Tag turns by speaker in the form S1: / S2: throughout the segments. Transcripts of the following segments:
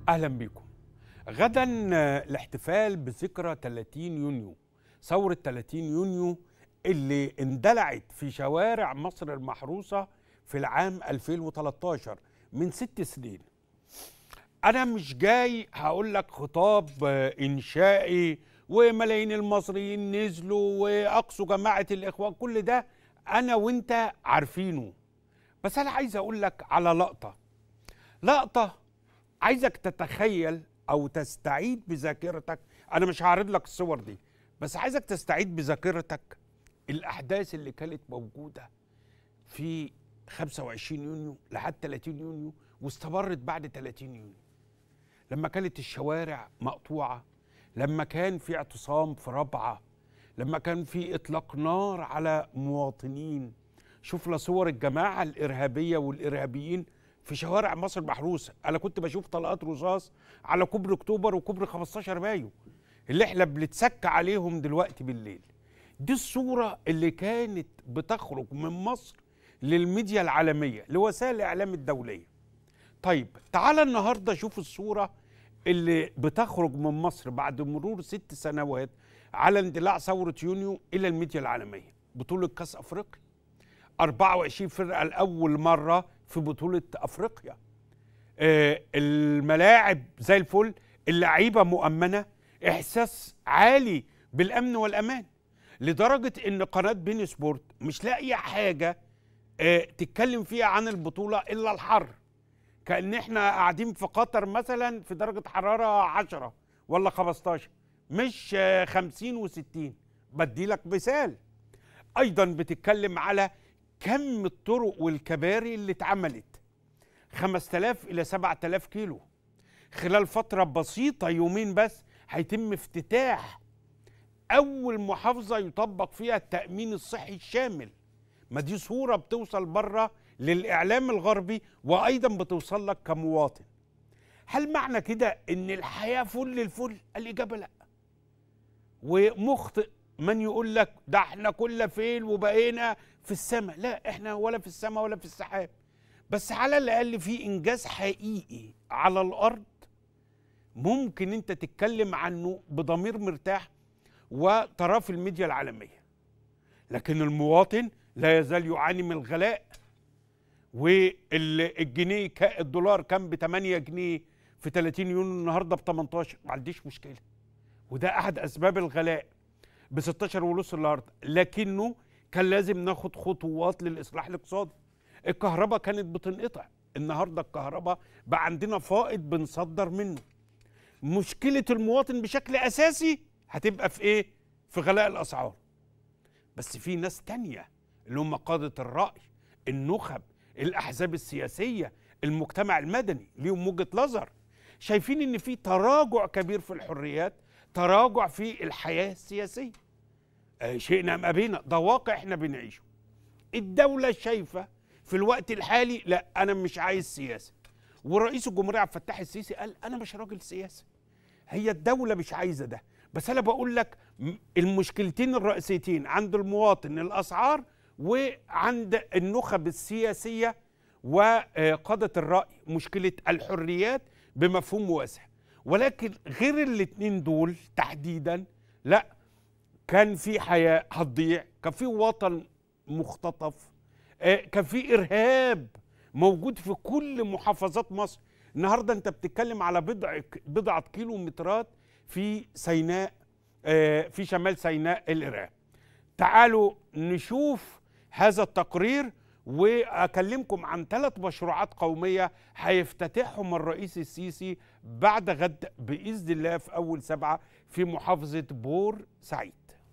S1: اهلا بكم غدا الاحتفال بذكرى 30 يونيو ثورة 30 يونيو اللي اندلعت في شوارع مصر المحروسة في العام 2013 من ست سنين أنا مش جاي هقول لك خطاب إنشائي وملايين المصريين نزلوا وأقصوا جماعة الإخوان كل ده أنا وأنت عارفينه بس أنا عايز أقول لك على لقطة لقطة عايزك تتخيل او تستعيد بذاكرتك انا مش هعرض لك الصور دي بس عايزك تستعيد بذاكرتك الاحداث اللي كانت موجوده في 25 يونيو لحد 30 يونيو واستمرت بعد 30 يونيو لما كانت الشوارع مقطوعه لما كان في اعتصام في رابعه لما كان في اطلاق نار على مواطنين شوف صور الجماعه الارهابيه والارهابيين في شوارع مصر محروسه انا كنت بشوف طلقات رصاص على كوبري اكتوبر وكوبري 15 مايو اللي احنا بنتسك عليهم دلوقتي بالليل دي الصوره اللي كانت بتخرج من مصر للميديا العالميه لوسائل الاعلام الدوليه طيب تعال النهارده شوف الصوره اللي بتخرج من مصر بعد مرور ست سنوات على اندلاع ثوره يونيو الى الميديا العالميه بطوله كاس افريقيا 24 فرقه لاول مره في بطولة أفريقيا آه الملاعب زي الفل اللعيبة مؤمنة إحساس عالي بالأمن والأمان لدرجة إن قناة بين سبورت مش لاقية حاجة آه تتكلم فيها عن البطولة إلا الحر كأن إحنا قاعدين في قطر مثلا في درجة حرارة 10 ولا 15 مش آه 50 و60 بدي لك مثال أيضا بتتكلم على كم الطرق والكباري اللي اتعملت 5000 إلى 7000 كيلو خلال فترة بسيطة يومين بس هيتم افتتاح أول محافظة يطبق فيها التأمين الصحي الشامل ما دي صورة بتوصل بره للإعلام الغربي وأيضا بتوصل لك كمواطن هل معنى كده إن الحياة فل الفل؟ الإجابة لأ ومخطئ من يقول لك ده احنا كل فين وبقينا في السماء لا احنا ولا في السماء ولا في السحاب بس على الاقل في انجاز حقيقي على الارض ممكن انت تتكلم عنه بضمير مرتاح وتراه في الميديا العالميه لكن المواطن لا يزال يعاني من الغلاء والجنيه الدولار كان ب 8 جنيه في 30 يونيو النهارده ب 18 ما عنديش مشكله وده احد اسباب الغلاء ب 16 ونص النهارده لكنه كان لازم ناخد خطوات للاصلاح الاقتصادي الكهرباء كانت بتنقطع النهارده الكهرباء بقى عندنا فائض بنصدر منه مشكله المواطن بشكل اساسي هتبقى في ايه في غلاء الاسعار بس في ناس تانية اللي هم قاده الراي النخب الاحزاب السياسيه المجتمع المدني ليهم وجهه نظر شايفين ان في تراجع كبير في الحريات تراجع في الحياه السياسيه آه شئنا ام ابينا ده واقع احنا بنعيشه الدوله شايفه في الوقت الحالي لا انا مش عايز سياسه ورئيس الجمهوريه عبد الفتاح السيسي قال انا مش راجل سياسي هي الدوله مش عايزه ده بس انا بقول لك المشكلتين الرئيسيتين عند المواطن الاسعار وعند النخب السياسيه وقاده الراي مشكله الحريات بمفهوم واسع ولكن غير الاثنين دول تحديدا لا كان في حياه هتضيع كان في وطن مختطف كان في ارهاب موجود في كل محافظات مصر النهارده انت بتتكلم على بضع بضعه كيلومترات في سيناء في شمال سيناء الارهاب تعالوا نشوف هذا التقرير واكلمكم عن ثلاث مشروعات قوميه هيفتتحهم الرئيس السيسي بعد غد باذن الله في اول سبعه في محافظه بور سعيد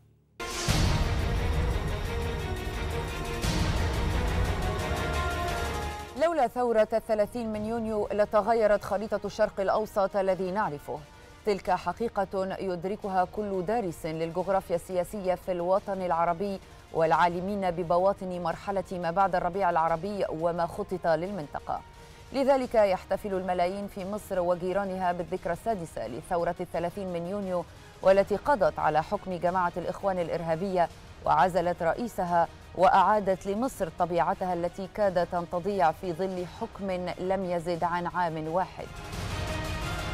S2: لولا ثورة الثلاثين من يونيو لتغيرت خريطة الشرق الأوسط الذي نعرفه تلك حقيقة يدركها كل دارس للجغرافيا السياسية في الوطن العربي والعالمين ببواطن مرحلة ما بعد الربيع العربي وما خطط للمنطقة لذلك يحتفل الملايين في مصر وجيرانها بالذكرى السادسة لثورة الثلاثين من يونيو والتي قضت على حكم جماعة الإخوان الإرهابية وعزلت رئيسها وأعادت لمصر طبيعتها التي كادت أن تضيع في ظل حكم لم يزد عن عام واحد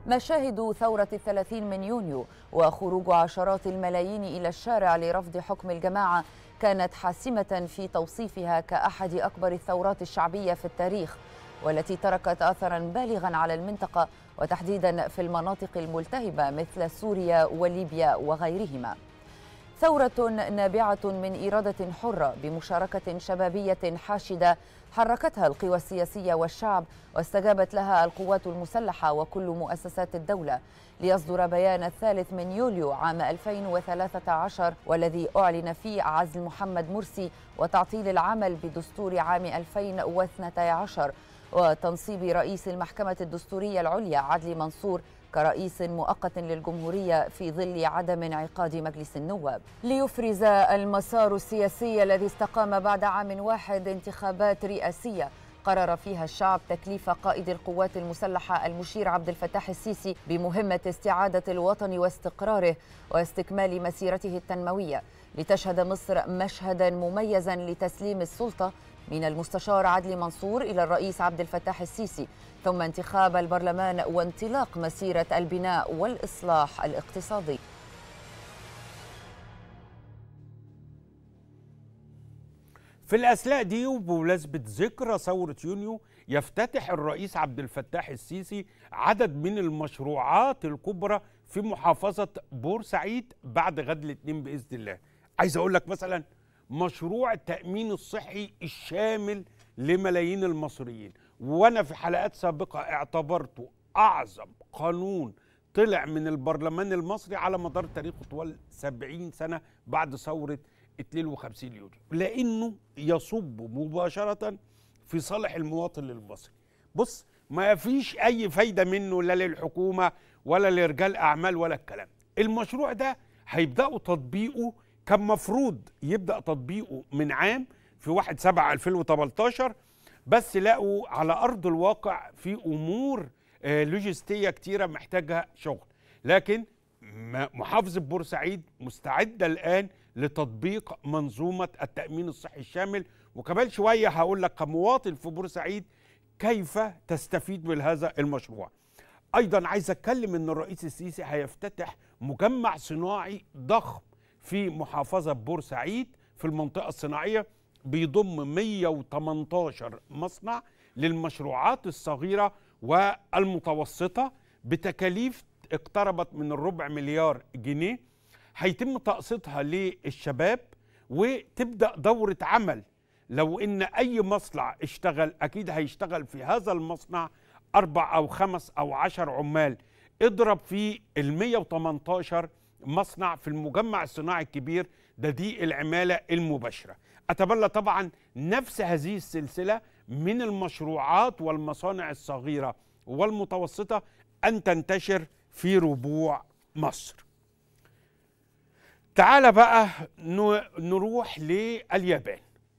S2: مشاهد ثورة الثلاثين من يونيو وخروج عشرات الملايين إلى الشارع لرفض حكم الجماعة كانت حاسمة في توصيفها كأحد أكبر الثورات الشعبية في التاريخ والتي تركت أثرا بالغا على المنطقة وتحديدا في المناطق الملتهبة مثل سوريا وليبيا وغيرهما ثورة نابعة من إرادة حرة بمشاركة شبابية حاشدة حركتها القوى السياسية والشعب واستجابت لها القوات المسلحة وكل مؤسسات الدولة ليصدر بيان الثالث من يوليو عام 2013 والذي أعلن فيه عزل محمد مرسي وتعطيل العمل بدستور عام 2012 وتنصيب رئيس المحكمة الدستورية العليا عدلي منصور كرئيس مؤقت للجمهورية في ظل عدم انعقاد مجلس النواب ليفرز المسار السياسي الذي استقام بعد عام واحد انتخابات رئاسية قرر فيها الشعب تكليف قائد القوات المسلحة المشير عبد الفتاح السيسي بمهمة استعادة الوطن واستقراره واستكمال مسيرته التنموية لتشهد مصر مشهدا مميزا لتسليم السلطة من المستشار عدلي منصور إلى الرئيس عبد الفتاح السيسي ثم انتخاب البرلمان وانطلاق مسيرة البناء والإصلاح الاقتصادي
S1: في الأثناء دي وبمناسبة ذكرى ثورة يونيو يفتتح الرئيس عبد الفتاح السيسي عدد من المشروعات الكبرى في محافظة بورسعيد بعد غد الاثنين بإذن الله عايز أقول لك مثلا مشروع التأمين الصحي الشامل لملايين المصريين وأنا في حلقات سابقة اعتبرته أعظم قانون طلع من البرلمان المصري على مدار تاريخه طوال 70 سنة بعد ثورة 52 يوليو لأنه يصب مباشرة في صالح المواطن المصري بص ما فيش أي فايدة منه لا للحكومة ولا لرجال أعمال ولا الكلام المشروع ده هيبدأوا تطبيقه كان مفروض يبدا تطبيقه من عام في 1 7 2018 بس لقوا على ارض الواقع في امور لوجستيه كتيره محتاجه شغل لكن محافظه بورسعيد مستعده الان لتطبيق منظومه التامين الصحي الشامل وكمان شويه هقول لك كمواطن في بورسعيد كيف تستفيد من هذا المشروع ايضا عايز اتكلم ان الرئيس السيسي هيفتتح مجمع صناعي ضخم في محافظة بورسعيد في المنطقة الصناعية بيضم 118 مصنع للمشروعات الصغيرة والمتوسطة بتكاليف اقتربت من الربع مليار جنيه هيتم تقسيطها للشباب وتبدأ دورة عمل لو ان اي مصنع اشتغل اكيد هيشتغل في هذا المصنع اربع او خمس او عشر عمال اضرب في ال 118 مصنع في المجمع الصناعي الكبير ده دي العمالة المباشرة أتمنى طبعا نفس هذه السلسلة من المشروعات والمصانع الصغيرة والمتوسطة أن تنتشر في ربوع مصر تعال بقى نروح لليابان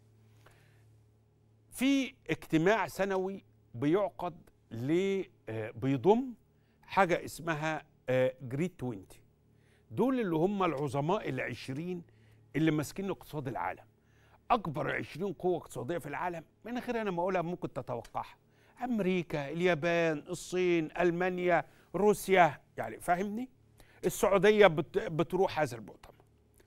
S1: في اجتماع سنوي بيعقد بيضم حاجة اسمها جريد 20 دول اللي هم العظماء العشرين اللي ماسكين اقتصاد العالم اكبر عشرين قوه اقتصاديه في العالم من غير انا ما اقولها ممكن تتوقعها امريكا اليابان الصين المانيا روسيا يعني فاهمني السعوديه بت بتروح هذا المؤتمر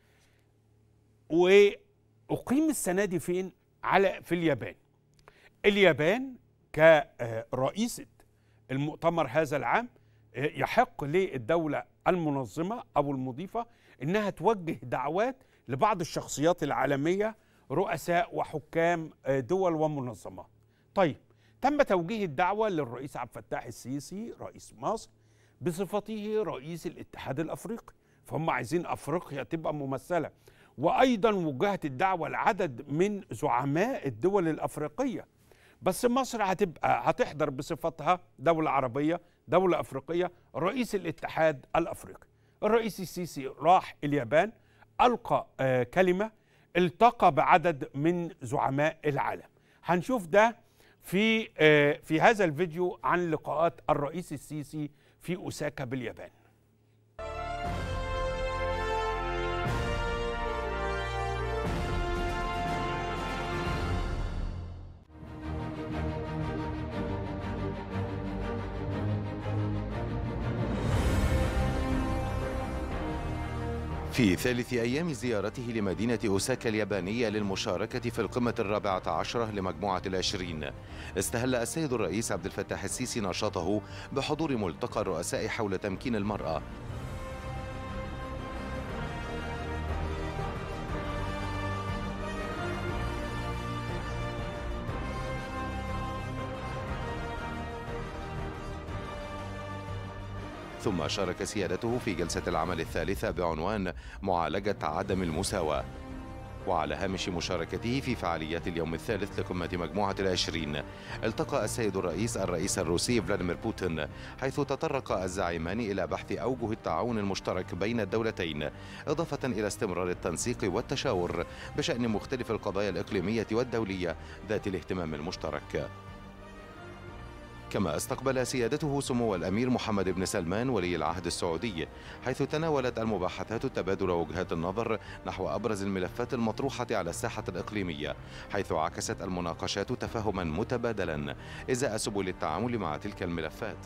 S1: واقيم السنه دي فين على في اليابان اليابان كرئيسه المؤتمر هذا العام يحق للدوله المنظمه او المضيفه انها توجه دعوات لبعض الشخصيات العالميه رؤساء وحكام دول ومنظمات. طيب تم توجيه الدعوه للرئيس عبد الفتاح السيسي رئيس مصر بصفته رئيس الاتحاد الافريقي فهم عايزين افريقيا تبقى ممثله وايضا وجهت الدعوه لعدد من زعماء الدول الافريقيه بس مصر هتبقى هتحضر بصفتها دوله عربيه دولة أفريقية رئيس الاتحاد الأفريقي الرئيس السيسي راح اليابان ألقى آه كلمة التقى بعدد من زعماء العالم هنشوف ده في آه في هذا الفيديو عن لقاءات الرئيس السيسي في أوساكا باليابان
S3: في ثالث أيام زيارته لمدينة أوساكا اليابانية للمشاركة في القمة الرابعة عشرة لمجموعة العشرين استهل السيد الرئيس عبد الفتاح السيسي نشاطه بحضور ملتقى الرؤساء حول تمكين المرأة ثم شارك سيادته في جلسة العمل الثالثة بعنوان معالجة عدم المساواة وعلى هامش مشاركته في فعاليات اليوم الثالث لقمة مجموعة العشرين التقى السيد الرئيس الرئيس الروسي فلاديمير بوتين حيث تطرق الزعيمان إلى بحث أوجه التعاون المشترك بين الدولتين إضافة إلى استمرار التنسيق والتشاور بشأن مختلف القضايا الإقليمية والدولية ذات الاهتمام المشترك كما استقبل سيادته سمو الامير محمد بن سلمان ولي العهد السعودي حيث تناولت المباحثات تبادل وجهات النظر نحو ابرز الملفات المطروحه على الساحه الاقليميه حيث عكست المناقشات تفاهما متبادلا ازاء سبل التعامل مع تلك الملفات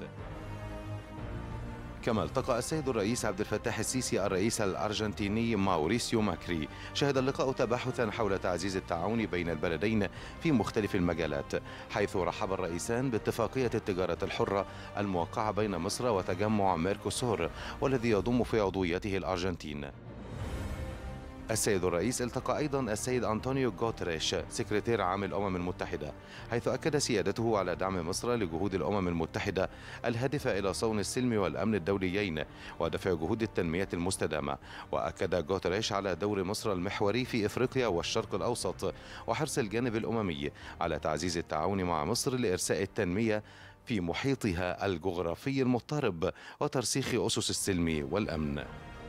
S3: كما التقى السيد الرئيس عبد الفتاح السيسي الرئيس الأرجنتيني ماوريسيو ماكري شهد اللقاء تباحثا حول تعزيز التعاون بين البلدين في مختلف المجالات حيث رحب الرئيسان باتفاقية التجارة الحرة الموقعة بين مصر وتجمع ميركوسور والذي يضم في عضويته الأرجنتين السيد الرئيس التقى أيضا السيد أنطونيو غوتريش سكرتير عام الأمم المتحدة حيث أكد سيادته على دعم مصر لجهود الأمم المتحدة الهادفة إلى صون السلم والأمن الدوليين ودفع جهود التنمية المستدامة وأكد غوتريش على دور مصر المحوري في إفريقيا والشرق الأوسط وحرص الجانب الأممي على تعزيز التعاون مع مصر لإرساء التنمية في محيطها الجغرافي المضطرب وترسيخ أسس السلم والأمن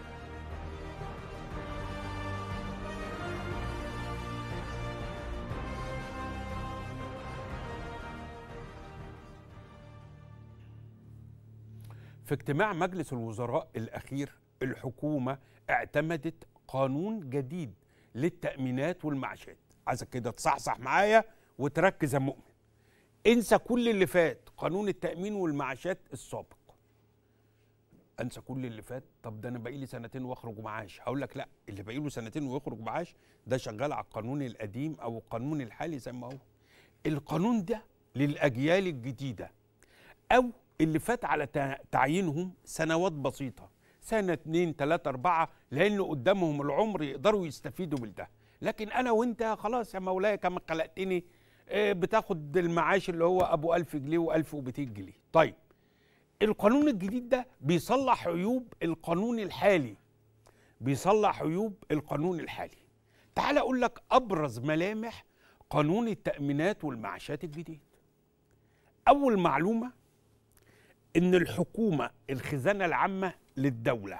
S1: في اجتماع مجلس الوزراء الأخير الحكومة اعتمدت قانون جديد للتأمينات والمعاشات عايزك كده تصحصح معايا وتركز يا مؤمن انسى كل اللي فات قانون التأمين والمعاشات السابق انسى كل اللي فات طب ده انا باقي لي سنتين واخرج معاش هقول لك لا اللي باقي له سنتين ويخرج معاش ده شغال على القانون القديم او القانون الحالي زي ما هو القانون ده للاجيال الجديده او اللي فات على تع- تعيينهم سنوات بسيطة سنة اتنين تلاتة أربعة لأن قدامهم العمر يقدروا يستفيدوا من ده لكن أنا وأنت خلاص يا مولاي كما خلقتني آه، بتاخد المعاش اللي هو أبو ألف جنيه وألف ومئتين جنيه طيب القانون الجديد ده بيصلح عيوب القانون الحالي بيصلح عيوب القانون الحالي تعال أقول لك أبرز ملامح قانون التأمينات والمعاشات الجديد أول معلومة ان الحكومه الخزانه العامه للدوله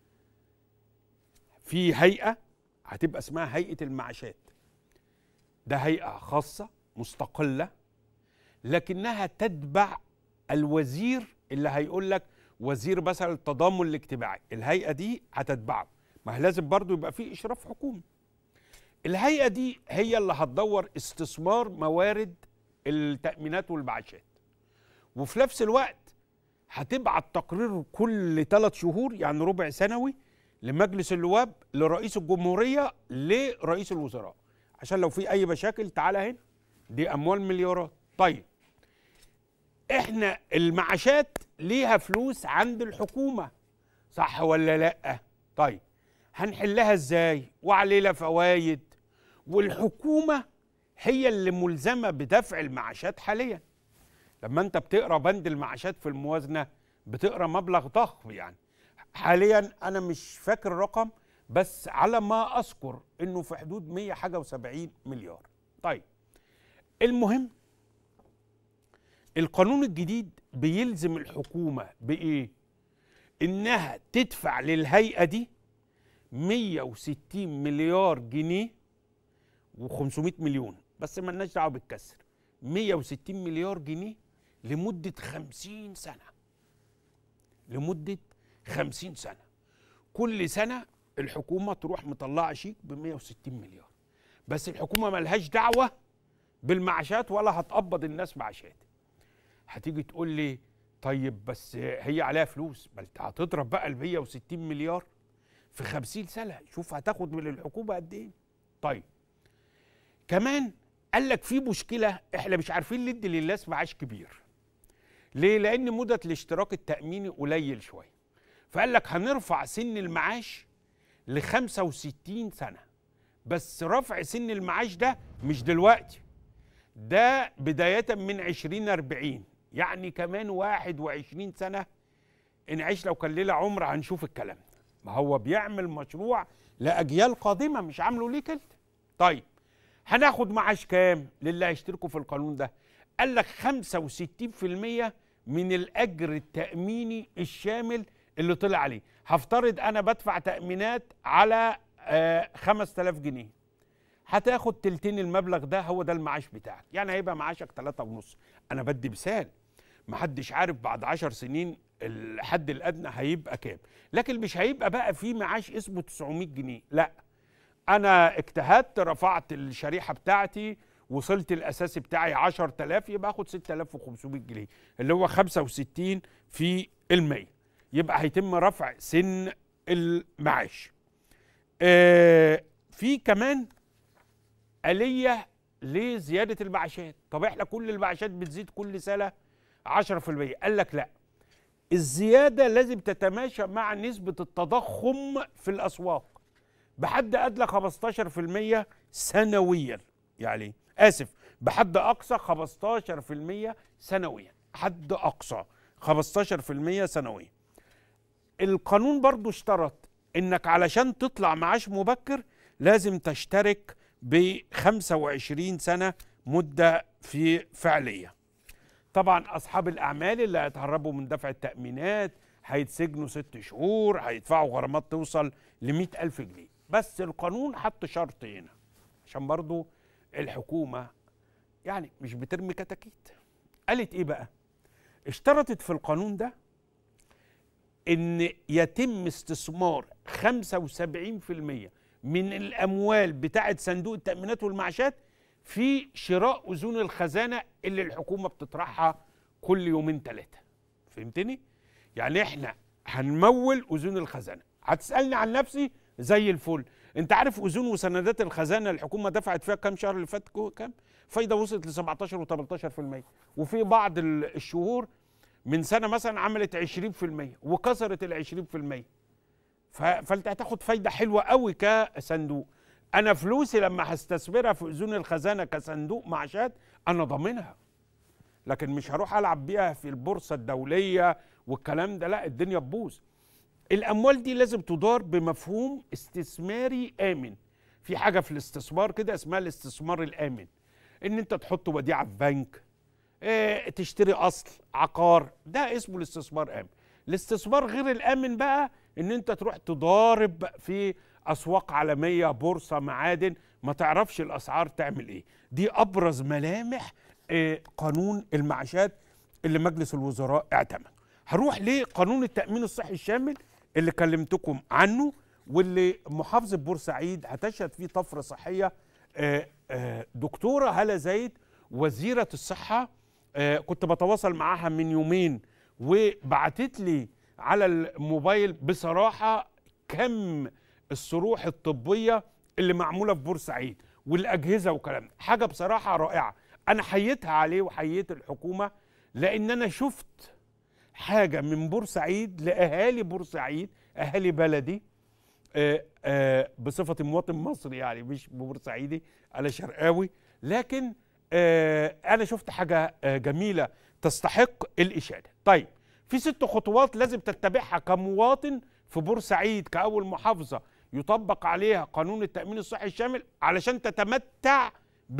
S1: في هيئه هتبقى اسمها هيئه المعاشات ده هيئه خاصه مستقله لكنها تتبع الوزير اللي هيقول لك وزير مثلا التضامن الاجتماعي الهيئه دي هتتبعه ما هي لازم برضو يبقى في اشراف حكومي الهيئه دي هي اللي هتدور استثمار موارد التامينات والمعاشات وفي نفس الوقت هتبعت تقرير كل ثلاث شهور يعني ربع سنوي لمجلس النواب لرئيس الجمهوريه لرئيس الوزراء عشان لو في اي مشاكل تعالى هنا دي اموال مليارات طيب احنا المعاشات ليها فلوس عند الحكومه صح ولا لا طيب هنحلها ازاي وعلينا فوائد والحكومه هي اللي ملزمه بدفع المعاشات حاليا لما انت بتقرا بند المعاشات في الموازنه بتقرا مبلغ ضخم يعني حاليا انا مش فاكر الرقم بس على ما اذكر انه في حدود 100 حاجه و70 مليار طيب المهم القانون الجديد بيلزم الحكومه بايه انها تدفع للهيئه دي 160 مليار جنيه و500 مليون بس مالناش دعوه بالكسر 160 مليار جنيه لمدة خمسين سنة لمدة خمسين سنة كل سنة الحكومة تروح مطلعة شيك ب 160 مليار بس الحكومة ملهاش دعوة بالمعاشات ولا هتقبض الناس معاشات هتيجي تقول لي طيب بس هي عليها فلوس بل هتضرب بقى ال 160 مليار في خمسين سنة شوف هتاخد من الحكومة قد ايه طيب كمان قال لك في مشكلة احنا مش عارفين ندي للناس معاش كبير ليه؟ لأن مدة الاشتراك التأميني قليل شوية فقال لك هنرفع سن المعاش ل 65 سنة بس رفع سن المعاش ده مش دلوقتي ده بداية من 2040 يعني كمان 21 سنة نعيش لو كان لنا عمر هنشوف الكلام ده ما هو بيعمل مشروع لأجيال قادمة مش عامله ليك انت طيب هناخد معاش كام للي هيشتركوا في القانون ده قال لك 65% من الأجر التأميني الشامل اللي طلع عليه هفترض أنا بدفع تأمينات على آه 5000 جنيه هتاخد تلتين المبلغ ده هو ده المعاش بتاعك يعني هيبقى معاشك ثلاثة ونص أنا بدي مثال محدش عارف بعد عشر سنين الحد الأدنى هيبقى كام لكن مش هيبقى بقى في معاش اسمه 900 جنيه لا أنا اجتهدت رفعت الشريحة بتاعتي وصلت الأساسي بتاعي 10000 يبقى آخد 6500 جنيه اللي هو 65 في المية يبقى هيتم رفع سن المعاش آه في كمان آلية لزيادة المعاشات طب احنا كل المعاشات بتزيد كل سنة 10% قال لك لا الزيادة لازم تتماشى مع نسبة التضخم في الأسواق بحد أدنى 15% سنويا يعني آسف بحد أقصى 15% سنويا حد أقصى 15% سنويا القانون برضو اشترط انك علشان تطلع معاش مبكر لازم تشترك ب 25 سنه مده في فعليه. طبعا اصحاب الاعمال اللي هيتهربوا من دفع التامينات هيتسجنوا ست شهور هيدفعوا غرامات توصل ل ألف جنيه بس القانون حط شرط هنا عشان برضو الحكومه يعني مش بترمي كتاكيت قالت ايه بقى اشترطت في القانون ده ان يتم استثمار 75% من الاموال بتاعه صندوق التامينات والمعاشات في شراء اذون الخزانه اللي الحكومه بتطرحها كل يومين ثلاثه فهمتني يعني احنا هنمول اذون الخزانه هتسالني عن نفسي زي الفل انت عارف اذون وسندات الخزانه الحكومه دفعت فيها كام شهر اللي فات كام فايده وصلت ل 17 و18% وفي بعض الشهور من سنه مثلا عملت 20% وكسرت ال 20% فانت هتاخد فايده حلوه قوي كصندوق انا فلوسي لما هستثمرها في اذون الخزانه كصندوق معاشات انا ضامنها لكن مش هروح العب بيها في البورصه الدوليه والكلام ده لا الدنيا تبوظ الاموال دي لازم تدار بمفهوم استثماري امن في حاجه في الاستثمار كده اسمها الاستثمار الامن ان انت تحط وديعه في بنك اه تشتري اصل عقار ده اسمه الاستثمار امن الاستثمار غير الامن بقى ان انت تروح تضارب في اسواق عالميه بورصه معادن ما تعرفش الاسعار تعمل ايه دي ابرز ملامح اه قانون المعاشات اللي مجلس الوزراء اعتمد هروح لقانون التامين الصحي الشامل اللي كلمتكم عنه واللي محافظه بورسعيد هتشهد فيه طفره صحيه اه دكتوره هلا زايد وزيره الصحه كنت بتواصل معاها من يومين وبعتت لي على الموبايل بصراحه كم الصروح الطبيه اللي معموله في بورسعيد والاجهزه وكلام حاجه بصراحه رائعه انا حييتها عليه وحييت الحكومه لان انا شفت حاجه من بورسعيد لاهالي بورسعيد اهالي بلدي آآ آآ بصفتي مواطن مصري يعني مش بورسعيدي انا شرقاوي لكن انا شفت حاجه جميله تستحق الاشاده طيب في ست خطوات لازم تتبعها كمواطن في بورسعيد كاول محافظه يطبق عليها قانون التامين الصحي الشامل علشان تتمتع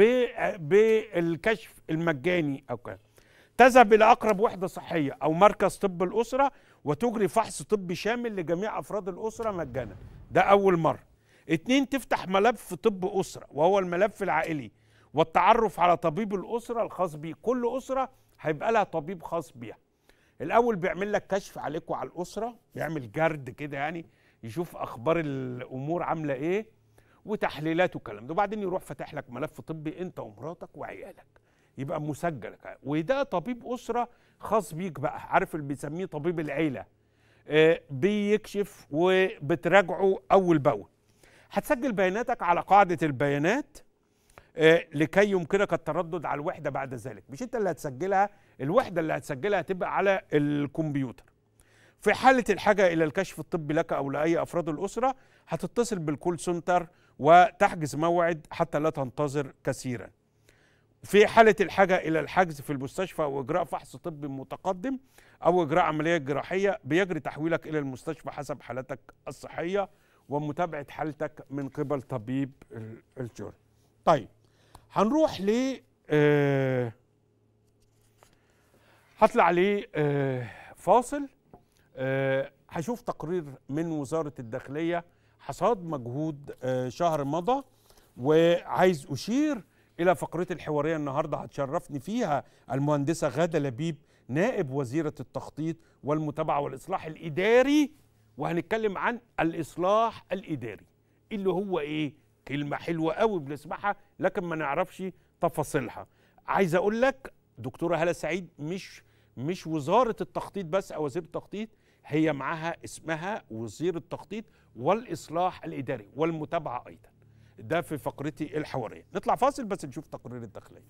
S1: بالكشف المجاني او كده تذهب الى اقرب وحده صحيه او مركز طب الاسره وتجري فحص طبي شامل لجميع افراد الاسره مجانا ده اول مره اتنين تفتح ملف طب اسره وهو الملف العائلي والتعرف على طبيب الاسره الخاص بيه كل اسره هيبقى لها طبيب خاص بيها الاول بيعمل لك كشف عليك وعلى الاسره بيعمل جرد كده يعني يشوف اخبار الامور عامله ايه وتحليلات والكلام ده وبعدين يروح فاتح لك ملف طبي انت ومراتك وعيالك يبقى مسجل وده طبيب اسره خاص بيك بقى عارف اللي بيسميه طبيب العيله آه، بيكشف وبتراجعه اول باول هتسجل بياناتك على قاعده البيانات آه، لكي يمكنك التردد على الوحده بعد ذلك مش انت اللي هتسجلها الوحده اللي هتسجلها هتبقى على الكمبيوتر في حاله الحاجه الى الكشف الطبي لك او لاي افراد الاسره هتتصل بالكول سنتر وتحجز موعد حتى لا تنتظر كثيرا في حالة الحاجة إلى الحجز في المستشفى أو إجراء فحص طبي متقدم أو إجراء عملية جراحية بيجري تحويلك إلى المستشفى حسب حالتك الصحية ومتابعة حالتك من قبل طبيب ال- الجرم. طيب هنروح ل آه، هطلع ل آه، فاصل آه، هشوف تقرير من وزارة الداخلية حصاد مجهود آه، شهر مضى وعايز أشير إلى فقرتي الحوارية النهاردة هتشرفني فيها المهندسة غادة لبيب نائب وزيرة التخطيط والمتابعة والإصلاح الإداري وهنتكلم عن الإصلاح الإداري اللي هو إيه؟ كلمة حلوة قوي بنسمعها لكن ما نعرفش تفاصيلها عايز أقول لك دكتورة هالة سعيد مش مش وزارة التخطيط بس أو وزير التخطيط هي معاها اسمها وزير التخطيط والإصلاح الإداري والمتابعة أيضا ده في فقرتي الحوارية نطلع فاصل بس نشوف تقرير الداخلية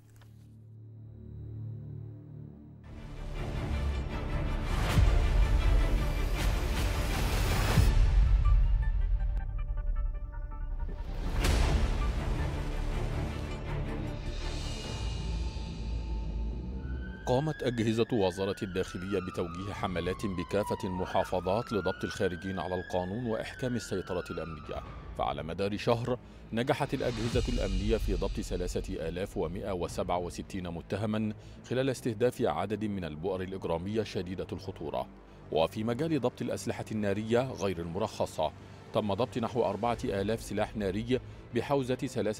S4: قامت أجهزة وزارة الداخلية بتوجيه حملات بكافة المحافظات لضبط الخارجين على القانون وإحكام السيطرة الأمنية فعلى مدار شهر نجحت الأجهزة الأمنية في ضبط 3167 متهما خلال استهداف عدد من البؤر الإجرامية شديدة الخطورة وفي مجال ضبط الأسلحة النارية غير المرخصة تم ضبط نحو 4000 سلاح ناري بحوزة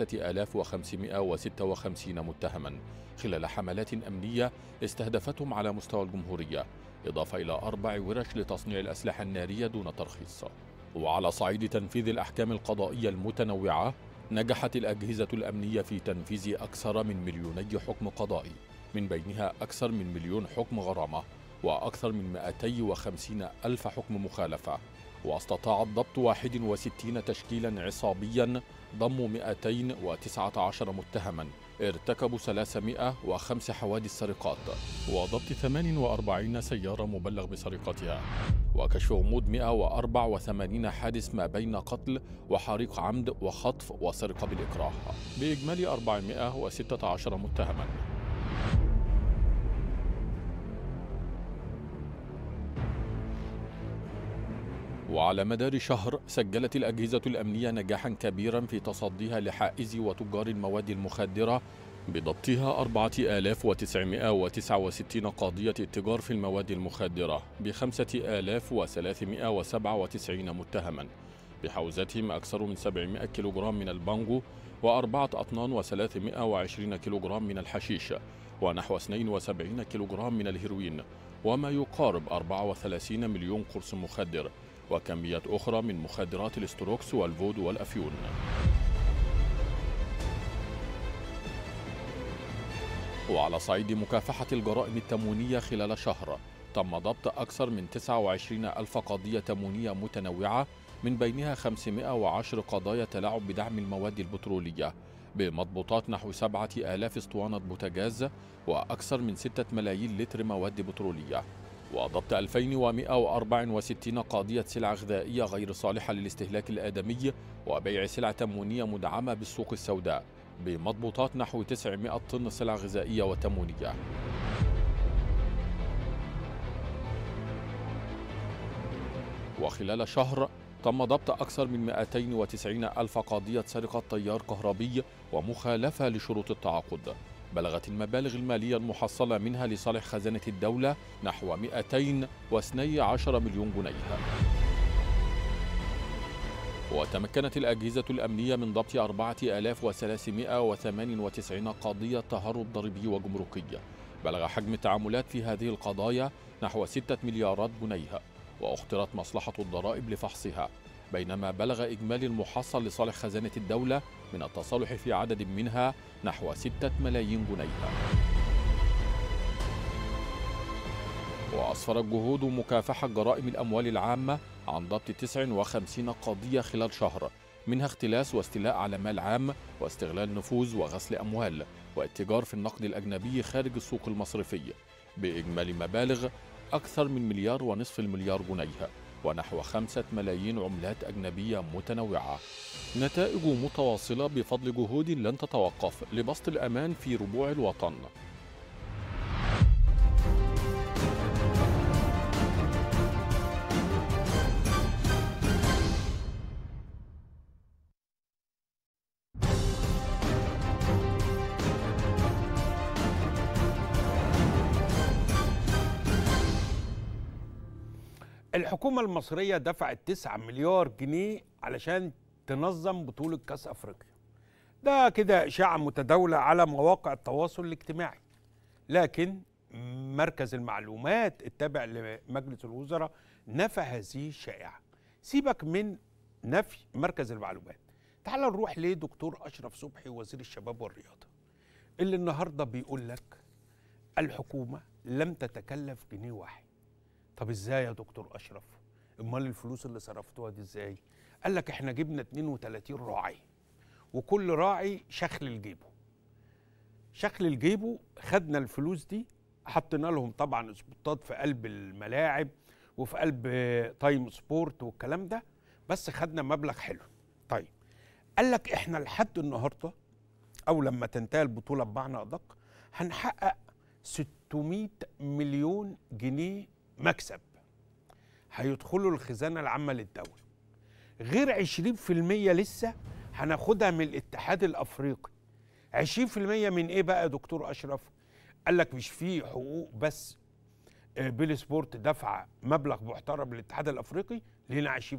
S4: 3556 متهما خلال حملات أمنية استهدفتهم على مستوى الجمهورية إضافة إلى أربع ورش لتصنيع الأسلحة النارية دون ترخيص وعلى صعيد تنفيذ الأحكام القضائية المتنوعة نجحت الأجهزة الأمنية في تنفيذ أكثر من مليوني حكم قضائي من بينها أكثر من مليون حكم غرامة وأكثر من 250 ألف حكم مخالفة واستطاعت ضبط 61 تشكيلا عصابيا ضموا 219 متهما ارتكبوا 305 حوادث سرقات وضبط 48 سيارة مبلغ بسرقتها وكشف غموض 184 حادث ما بين قتل وحريق عمد وخطف وسرقة بالإكراه بإجمالي 416 متهما وعلى مدار شهر سجلت الأجهزة الأمنية نجاحا كبيرا في تصديها لحائز وتجار المواد المخدرة بضبطها 4969 قضية اتجار في المواد المخدرة ب 5397 متهما بحوزتهم أكثر من 700 كيلوغرام من البانجو وأربعة أطنان و320 كيلوغرام من الحشيش ونحو 72 كيلوغرام من الهيروين وما يقارب 34 مليون قرص مخدر وكميات أخرى من مخدرات الاستروكس والفود والأفيون وعلى صعيد مكافحة الجرائم التموينية خلال شهر تم ضبط أكثر من 29 ألف قضية تموينية متنوعة من بينها 510 قضايا تلاعب بدعم المواد البترولية بمضبوطات نحو 7000 اسطوانة بوتاجاز وأكثر من 6 ملايين لتر مواد بترولية وضبط 2164 قضية سلع غذائية غير صالحة للاستهلاك الآدمي وبيع سلع تموينية مدعمة بالسوق السوداء بمضبوطات نحو 900 طن سلع غذائية وتموينية وخلال شهر تم ضبط أكثر من 290 ألف قضية سرقة تيار كهربي ومخالفة لشروط التعاقد بلغت المبالغ المالية المحصلة منها لصالح خزانة الدولة نحو 212 مليون جنيه وتمكنت الأجهزة الأمنية من ضبط 4398 قضية تهرب ضريبي وجمركي بلغ حجم التعاملات في هذه القضايا نحو 6 مليارات جنيه واخترت مصلحة الضرائب لفحصها بينما بلغ إجمالي المحصل لصالح خزانة الدولة من التصالح في عدد منها نحو 6 ملايين جنيه وأسفرت جهود مكافحة جرائم الأموال العامة عن ضبط 59 قضية خلال شهر منها اختلاس واستيلاء على مال عام واستغلال نفوذ وغسل أموال والاتجار في النقد الأجنبي خارج السوق المصرفي بإجمالي مبالغ أكثر من مليار ونصف المليار جنيه ونحو خمسة ملايين عملات أجنبية متنوعة نتائج متواصلة بفضل جهود لن تتوقف لبسط الأمان في ربوع الوطن
S1: الحكومة المصرية دفعت 9 مليار جنيه علشان تنظم بطولة كأس أفريقيا ده كده إشاعة متداولة على مواقع التواصل الاجتماعي لكن مركز المعلومات التابع لمجلس الوزراء نفى هذه الشائعة سيبك من نفي مركز المعلومات تعال نروح لدكتور أشرف صبحي وزير الشباب والرياضة اللي النهاردة بيقول لك الحكومة لم تتكلف جنيه واحد طب ازاي يا دكتور اشرف امال الفلوس اللي صرفتوها دي ازاي قال لك احنا جبنا 32 راعي وكل راعي شخل لجيبه شخل لجيبه خدنا الفلوس دي حطينا لهم طبعا سبوتات في قلب الملاعب وفي قلب تايم سبورت والكلام ده بس خدنا مبلغ حلو طيب قال لك احنا لحد النهارده او لما تنتهي البطوله بمعنى ادق هنحقق 600 مليون جنيه مكسب هيدخلوا الخزانة العامة للدولة غير 20% لسه هناخدها من الاتحاد الأفريقي 20% من إيه بقى يا دكتور أشرف قال لك مش في حقوق بس بيل سبورت دفع مبلغ محترم للاتحاد الأفريقي لينا 20%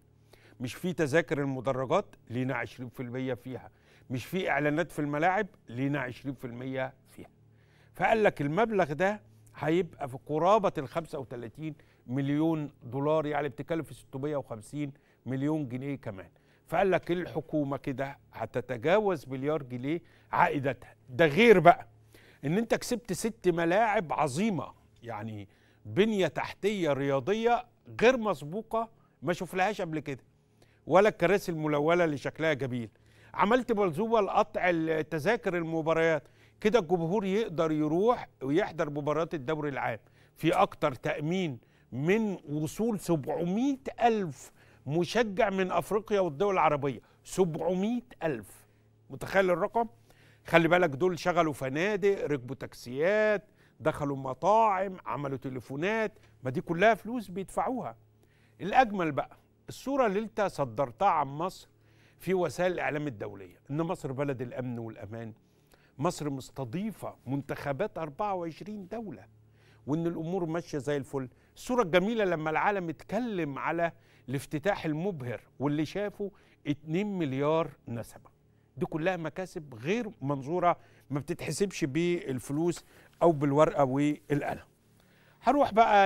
S1: مش في تذاكر المدرجات لينا 20% فيها مش في إعلانات في الملاعب لينا 20% فيها فقال لك المبلغ ده هيبقى في قرابة ال 35 مليون دولار يعني بتتكلم في 650 مليون جنيه كمان فقال لك الحكومة كده هتتجاوز مليار جنيه عائدتها ده غير بقى ان انت كسبت ست ملاعب عظيمة يعني بنية تحتية رياضية غير مسبوقة ما شفناهاش قبل كده ولا الكراسي الملونة اللي شكلها جميل عملت ملزومة لقطع تذاكر المباريات كده الجمهور يقدر يروح ويحضر مباريات الدوري العام في أكتر تأمين من وصول 700 ألف مشجع من أفريقيا والدول العربية 700 ألف متخيل الرقم؟ خلي بالك دول شغلوا فنادق ركبوا تاكسيات دخلوا مطاعم عملوا تليفونات ما دي كلها فلوس بيدفعوها الأجمل بقى الصورة اللي انت صدرتها عن مصر في وسائل الإعلام الدولية إن مصر بلد الأمن والأمان مصر مستضيفة منتخبات 24 دولة وإن الأمور ماشية زي الفل الصورة الجميلة لما العالم اتكلم على الافتتاح المبهر واللي شافه 2 مليار نسمة دي كلها مكاسب غير منظورة ما بتتحسبش بالفلوس أو بالورقة والقلم هروح بقى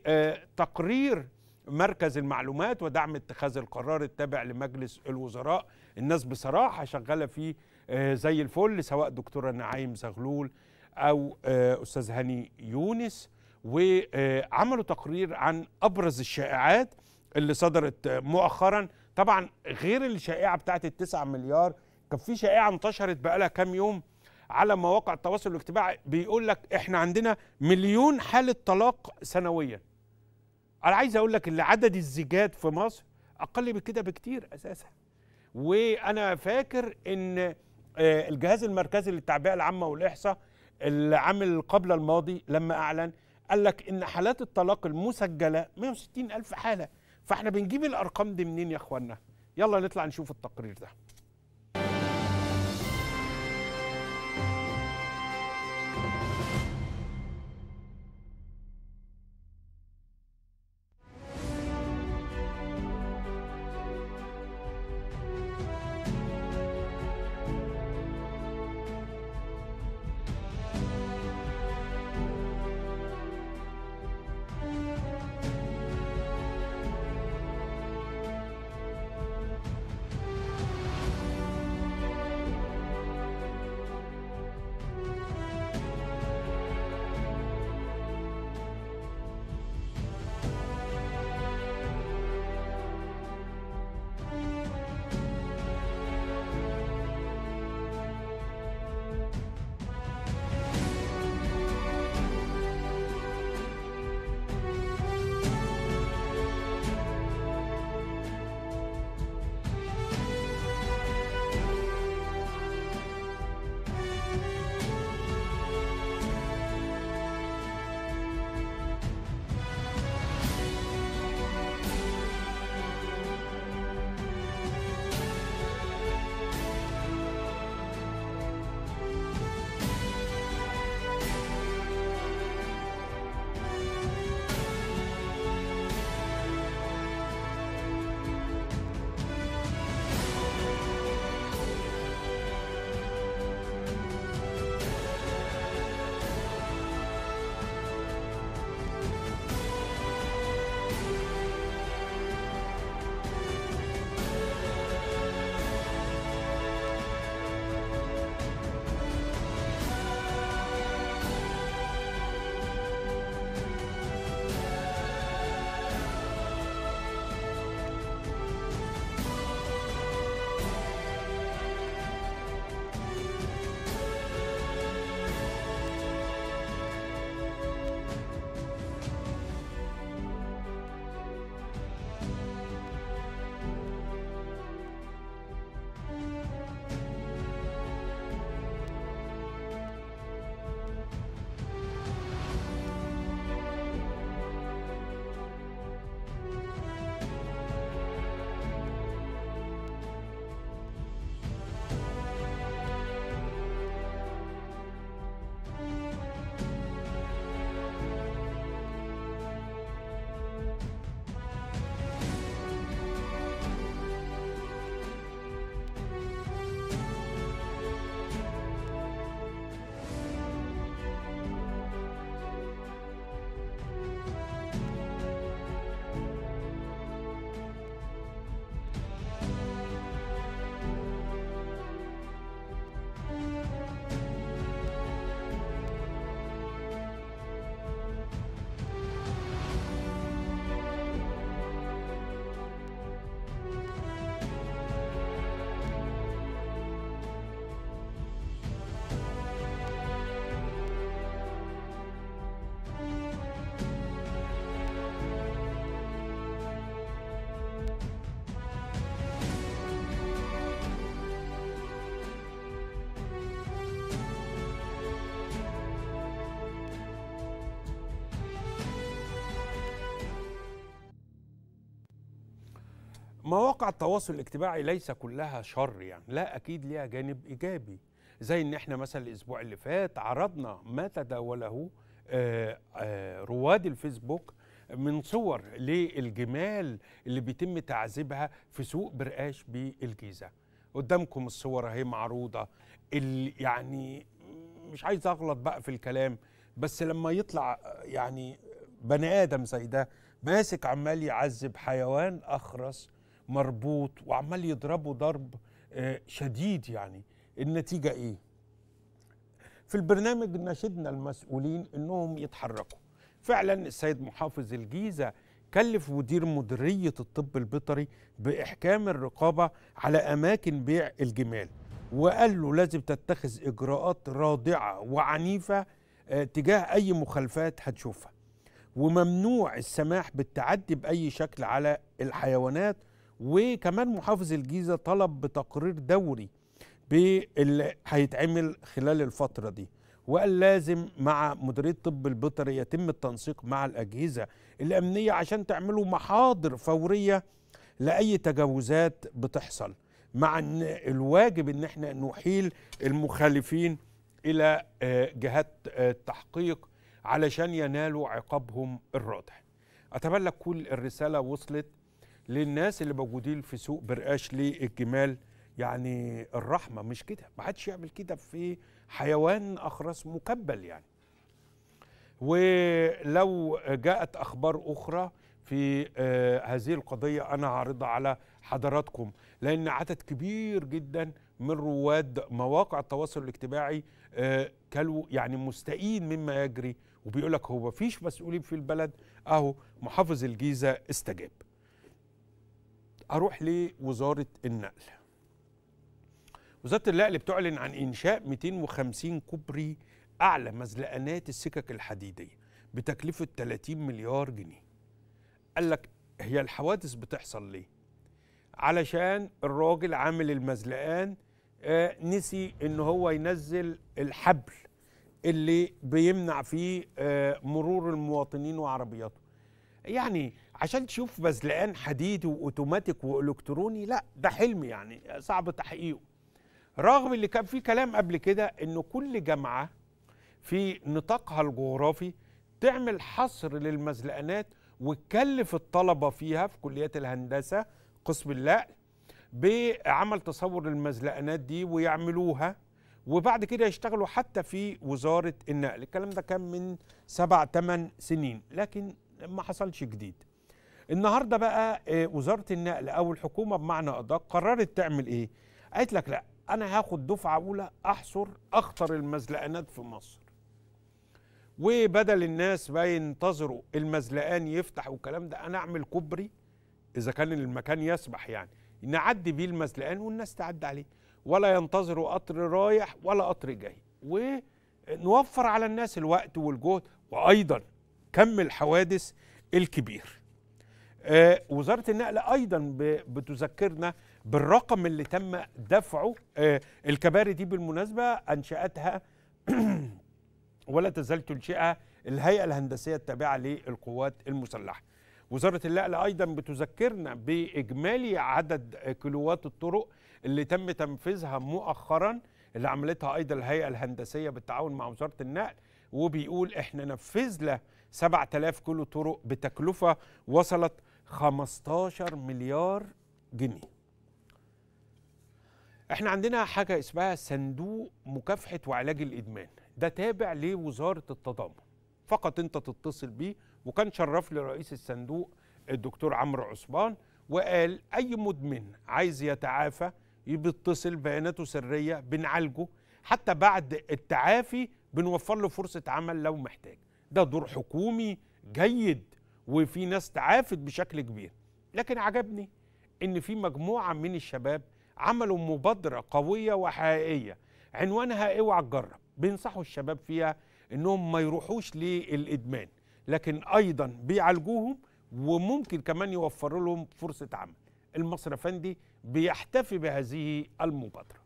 S1: لتقرير مركز المعلومات ودعم اتخاذ القرار التابع لمجلس الوزراء الناس بصراحة شغالة فيه زي الفل سواء دكتورة نعيم زغلول أو أستاذ هاني يونس وعملوا تقرير عن أبرز الشائعات اللي صدرت مؤخرا طبعا غير الشائعة بتاعت التسعة مليار كان في شائعة انتشرت بقالها كام يوم على مواقع التواصل الاجتماعي بيقول لك احنا عندنا مليون حالة طلاق سنويا انا عايز اقول لك ان عدد الزيجات في مصر اقل من كده بكتير اساسا وانا فاكر ان الجهاز المركزي للتعبئه العامه والاحصاء العام قبل الماضي لما اعلن قال لك ان حالات الطلاق المسجله 160 الف حاله فاحنا بنجيب الارقام دي منين يا اخوانا يلا نطلع نشوف التقرير ده مواقع التواصل الاجتماعي ليس كلها شر يعني لا اكيد ليها جانب ايجابي زي ان احنا مثلا الاسبوع اللي فات عرضنا ما تداوله آه، آه، رواد الفيسبوك من صور للجمال اللي بيتم تعذيبها في سوق برقاش بالجيزه قدامكم الصور اهي معروضه اللي يعني مش عايز اغلط بقى في الكلام بس لما يطلع يعني بني ادم زي ده ماسك عمال يعذب حيوان اخرس مربوط وعمال يضربه ضرب آه، شديد يعني النتيجه ايه في البرنامج ناشدنا المسؤولين انهم يتحركوا فعلا السيد محافظ الجيزه كلف مدير مديريه الطب البيطري باحكام الرقابه على اماكن بيع الجمال وقال له لازم تتخذ اجراءات رادعه وعنيفه آه، تجاه اي مخالفات هتشوفها وممنوع السماح بالتعدي باي شكل على الحيوانات وكمان محافظ الجيزه طلب بتقرير دوري باللي هيتعمل خلال الفتره دي وقال لازم مع مديريه طب البيطري يتم التنسيق مع الاجهزه الامنيه عشان تعملوا محاضر فوريه لاي تجاوزات بتحصل مع ان الواجب ان احنا نحيل المخالفين الى آه، جهات آه، التحقيق علشان ينالوا عقابهم الرادع اتمنى كل الرساله وصلت للناس اللي موجودين في سوق برقاش للجمال يعني الرحمه مش كده ما حدش يعمل كده في حيوان اخرس مكبل يعني ولو جاءت اخبار اخرى في آه هذه القضيه انا هعرضها على حضراتكم لان عدد كبير جدا من رواد مواقع التواصل الاجتماعي آه كانوا يعني مستائين مما يجري وبيقول لك هو مفيش مسؤولين في البلد اهو محافظ الجيزه استجاب اروح لوزاره النقل وزاره النقل بتعلن عن انشاء 250 كوبري اعلى مزلقانات السكك الحديديه بتكلفه 30 مليار جنيه قال لك هي الحوادث بتحصل ليه علشان الراجل عامل المزلقان آه نسي ان هو ينزل الحبل اللي بيمنع فيه آه مرور المواطنين وعربياتهم يعني عشان تشوف مزلقان حديدي واوتوماتيك والكتروني لا ده حلم يعني صعب تحقيقه رغم اللي كان فيه كلام قبل كده انه كل جامعه في نطاقها الجغرافي تعمل حصر للمزلقانات وتكلف الطلبه فيها في كليات الهندسه قسم النقل بعمل تصور المزلقانات دي ويعملوها وبعد كده يشتغلوا حتى في وزاره النقل الكلام ده كان من سبع ثمان سنين لكن ما حصلش جديد النهارده بقى آه، وزاره النقل او الحكومه بمعنى ادق قررت تعمل ايه قالت لك لا انا هاخد دفعه اولى احصر اخطر المزلقانات في مصر وبدل الناس ما ينتظروا المزلقان يفتح والكلام ده انا اعمل كوبري اذا كان المكان يسمح يعني نعدي بيه المزلقان والناس تعدي عليه ولا ينتظروا قطر رايح ولا قطر جاي ونوفر على الناس الوقت والجهد وايضا كم الحوادث الكبير آه وزاره النقل ايضا ب- بتذكرنا بالرقم اللي تم دفعه آه الكباري دي بالمناسبه انشاتها ولا تزال تنشئها الهيئه الهندسيه التابعه للقوات المسلحه وزاره النقل ايضا بتذكرنا باجمالي عدد كيلوات الطرق اللي تم تنفيذها مؤخرا اللي عملتها ايضا الهيئه الهندسيه بالتعاون مع وزاره النقل وبيقول احنا نفذنا 7000 كيلو طرق بتكلفه وصلت 15 مليار جنيه احنا عندنا حاجه اسمها صندوق مكافحه وعلاج الادمان ده تابع لوزاره التضامن فقط انت تتصل بيه وكان شرف لي رئيس الصندوق الدكتور عمرو عثمان وقال اي مدمن عايز يتعافى بيتصل بياناته سريه بنعالجه حتى بعد التعافي بنوفر له فرصه عمل لو محتاج ده دور حكومي جيد وفي ناس تعافت بشكل كبير لكن عجبني ان في مجموعه من الشباب عملوا مبادره قويه وحقيقيه عنوانها اوعى تجرب بينصحوا الشباب فيها انهم ما يروحوش للادمان لكن ايضا بيعالجوهم وممكن كمان يوفروا لهم فرصه عمل المصري افندي بيحتفي بهذه المبادره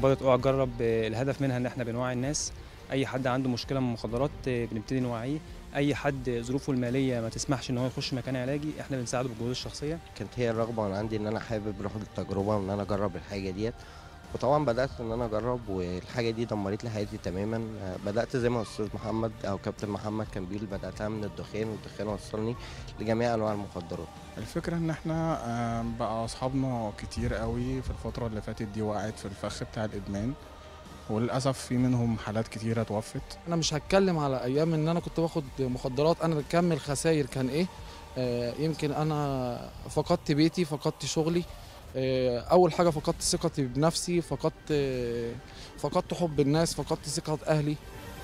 S5: مبادره اوعى تجرب آه، الهدف منها ان احنا بنوعي الناس اي حد عنده مشكله من المخدرات آه، بنبتدي نوعيه اي حد ظروفه الماليه ما تسمحش ان هو يخش مكان علاجي احنا بنساعده بالجهود الشخصيه
S6: كانت هي الرغبه من عندي ان انا حابب اروح التجربه وان انا اجرب الحاجه ديت وطبعا بدات ان انا اجرب والحاجه دي دمرت لي حياتي تماما آه، بدات زي ما استاذ محمد او كابتن محمد كان بيقول بداتها من الدخان والدخان وصلني لجميع انواع المخدرات
S7: الفكرة ان احنا آه، بقى اصحابنا كتير قوي في الفترة اللي فاتت دي وقعت في الفخ بتاع الادمان وللاسف في منهم حالات كتيرة توفت
S8: انا مش هتكلم على ايام ان انا كنت باخد مخدرات انا كم الخسائر كان ايه آه يمكن انا فقدت بيتي فقدت شغلي آه اول حاجه فقدت ثقتي بنفسي فقدت آه فقدت حب الناس فقدت ثقه اهلي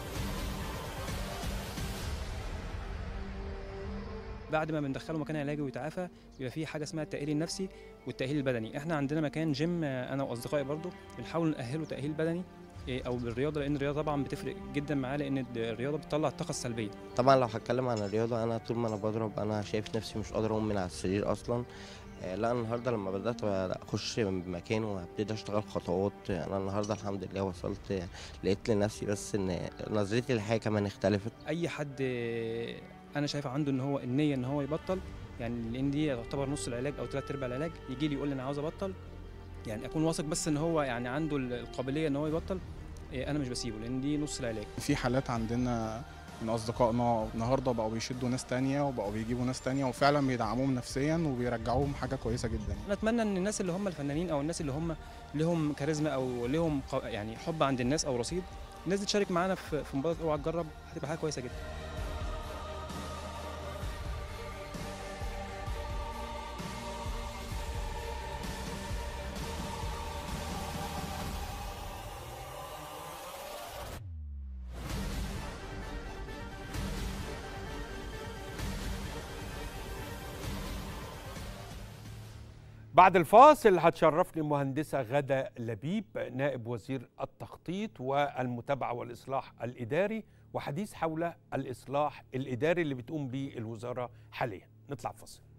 S5: بعد ما بندخله مكان علاجي ويتعافى بيبقى في حاجه اسمها التاهيل النفسي والتاهيل البدني احنا عندنا مكان جيم آه، انا واصدقائي برضو بنحاول ناهله تاهيل بدني إيه، او بالرياضه لان الرياضه طبعا بتفرق جدا معاه لان الرياضه بتطلع الطاقه السلبيه
S6: طبعا لو هتكلم عن الرياضه انا طول ما انا بضرب انا شايف نفسي مش قادر اقوم من على السرير اصلا آه، لا النهارده لما بدات اخش مكان وابتدي اشتغل خطوات آه، انا النهارده الحمد لله وصلت آه، لقيت لنفسي بس ان نظرتي للحياه كمان اختلفت
S5: اي حد آه، انا شايف عنده ان هو النيه ان هو يبطل يعني لان دي تعتبر نص العلاج او ثلاث ارباع العلاج يجي لي يقول لي انا عاوز ابطل يعني اكون واثق بس ان هو يعني عنده القابليه ان هو يبطل آه، انا مش بسيبه لان دي نص العلاج
S7: في حالات عندنا من اصدقائنا النهارده بقوا بيشدوا ناس تانية وبقوا بيجيبوا ناس تانية وفعلا بيدعموهم نفسيا وبيرجعوهم حاجة كويسة جدا يعني.
S5: انا اتمنى ان الناس اللي هم الفنانين او الناس اللي هم لهم كاريزما او لهم ق- يعني حب عند الناس او رصيد الناس دي تشارك معانا في في مبادره اوعى تجرب هتبقى حاجه كويسه جدا
S1: بعد الفاصل هتشرفني مهندسة غدا لبيب نائب وزير التخطيط والمتابعة والإصلاح الإداري وحديث حول الإصلاح الإداري اللي بتقوم به الوزارة حاليا نطلع فاصل